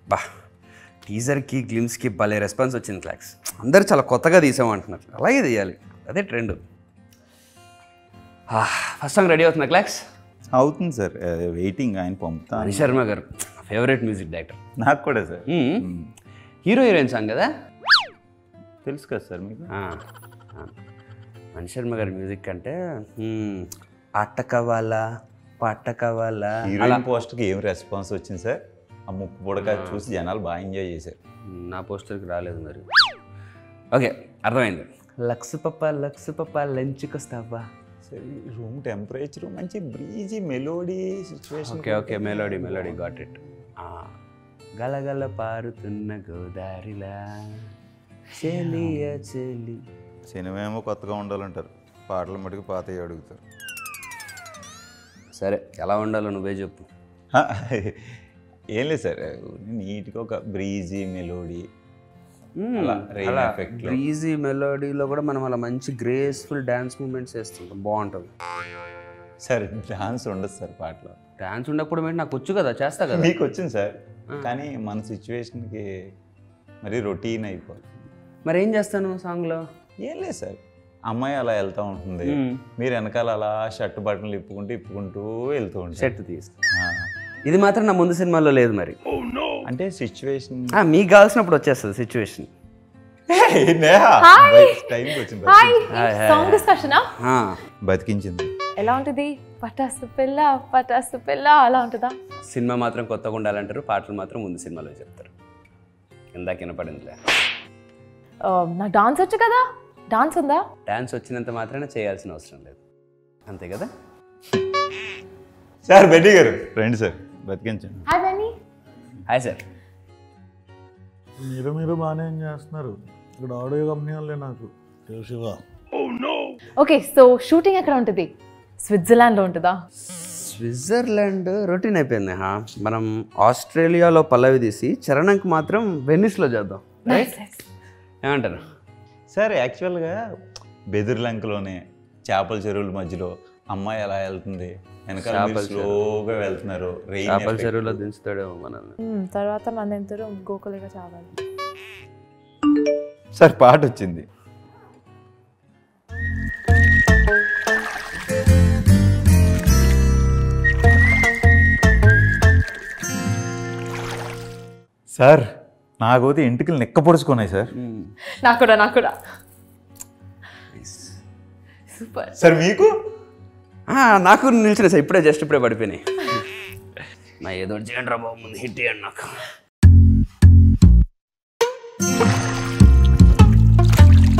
బా టీజర్కి గ్లిమ్స్కి భలే రెస్పాన్స్ వచ్చింది క్లాక్స్ అందరు చాలా కొత్తగా తీసామంటున్నారు అలాగే తీయాలి అదే ట్రెండ్ ఫస్ట్ సాంగ్ రెడీ అవుతుందా క్లాక్స్ అవుతుంది సార్ వెయిటింగ్ ఆయన పంపుతా హరి శర్మ గారు ఫేవరెట్ మ్యూజిక్ డైరెక్టర్ నాకు కూడా సార్ హీరో హీరోయిన్ సాంగ్ కదా తెలుసు కదా సార్ మీకు ఆ, ఆ. మణి శర్మ గారి మ్యూజిక్ అంటే మ్మ్, ఆట కావాలా పాట కావాలా హీరోయిన్ పోస్ట్కి ఏం రెస్పాన్స్ వచ్చింది సార్ ఆ ముక్కు పుడక చూసి జనాలు బాగా ఎంజాయ్ చేశారు నా పోస్టర్కి రాలేదు మరి ఓకే అర్థమైంది లక్స్ పప్ప లక్స్ పప్ప లంచ్కి వస్తావా సరే రూమ్ టెంపరేచర్ మంచి breezy melody situation okay okay melody melody got it గలగల పారుతున్న గోదారిలా చెలియ చెలి సినిమా ఏమో కొత్తగా ఉండాలంటారు పాటలు మటుకు పాతవి అడుగుతారు సరే ఎలా ఉండాలో నువ్వే చెప్పు హ, ఏం లేదు సార్ నీట్గా ఒక బ్రీజీ మెలోడీ అలా rain effect లో. బ్రీజీ మెలోడీలో కూడా మనం అలా మంచి గ్రేస్ఫుల్ డ్యాన్స్ మూమెంట్స్ వేస్తుంటాం బాగుంటుంది సార్ డాన్స్ ఉండదు సార్ పాటలో డ్యాన్స్ ఉండకపోవడం ఏంటి నాకు వచ్చు కదా చేస్తా కదా మీకు వచ్చింది సార్ కానీ మన సిచ్యువేషన్కి మరీ రొటీన్ అయిపోతుంది మరి ఏం చేస్తాను సాంగ్లో ఏం లేదు సార్ అమ్మాయి అలా వెళ్తూ ఉంటుంది మీరు వెనకాల అలా షర్ట్ బటన్లు ఇప్పుకుంటూ ఇప్పుకుంటూ వెళ్తూ ఉంటారు సెట్ తీస్తా ఆ. ఇది మాత్రం నా ముందు సినిమాలో లేదు మరి అంటే సిచ్యువేషన్ ఆ, మీకు కావాల్సినప్పుడు వచ్చేస్తుంది సిచ్యువేషన్ టైంకి వచ్చింది హాయ్ సాంగ్ డిస్కషనా బతికించింది ఎలా ఉంటుంది పటాసు పిల్ల పటాసు పిల్ల అలా ఉంటుందా సినిమా మాత్రం కొత్తగా ఉండాలంటారు పాటలు మాత్రం ముందు సినిమాలో చెప్తారు ఇందాక వినపడిందిలే ఆ, నాకు డాన్స్ వచ్చు కదా డాన్స్ ఉందా డ్యాన్స్ వచ్చినంత మాత్రమే చేయాల్సిన అవసరం లేదు అంతే కదా సార్ బెడ్డి గారు రండి సార్ బతికించండి హాయ్ బెన్నీ హాయ్ సార్ మీరు మీరు బాగానే ఏం చేస్తున్నారు ఇక్కడ ఆడియో కంపెనీ వాళ్ళే నాకు శివ ఓకే సో షూటింగ్ ఎక్కడ ఉంటుంది స్విట్జర్లాండ్లో ఉంటుందా స్విట్జర్లాండ్ రొటీన్ అయిపోయింది హా మనం ఆస్ట్రేలియాలో పల్లవి తీసి చరణంకి మాత్రం వెనిస్లో చేద్దాం ఏమంటారు సార్ యాక్చువల్గా బెదిర్లంకలోనే చేపల చెరువుల మధ్యలో అమ్మాయి ఎలా వెళ్తుంది వెనకాల మీరు స్లోగా వెళ్తున్నారు రెయిన్ చేపల చెరువులో దించుతాడేమో మనల్ని మ్మ్, తర్వాత మన ఇద్దరు గోకులిగా చావాలి సార్ పాట వచ్చింది సార్ నాకైతే ఇంటికి నిక్క పొడుచుకున్నాయి సార్ నాకు కూడా నాకు కూడా సూపర్ సార్ మీకు ఆ, నాకు నిలిచిన సార్ ఇప్పుడే జస్ట్ ఇప్పుడే పడిపోయినాయి నా ఏదో చేయండి రా బాబు ముందు హిట్ చేయండి నాకు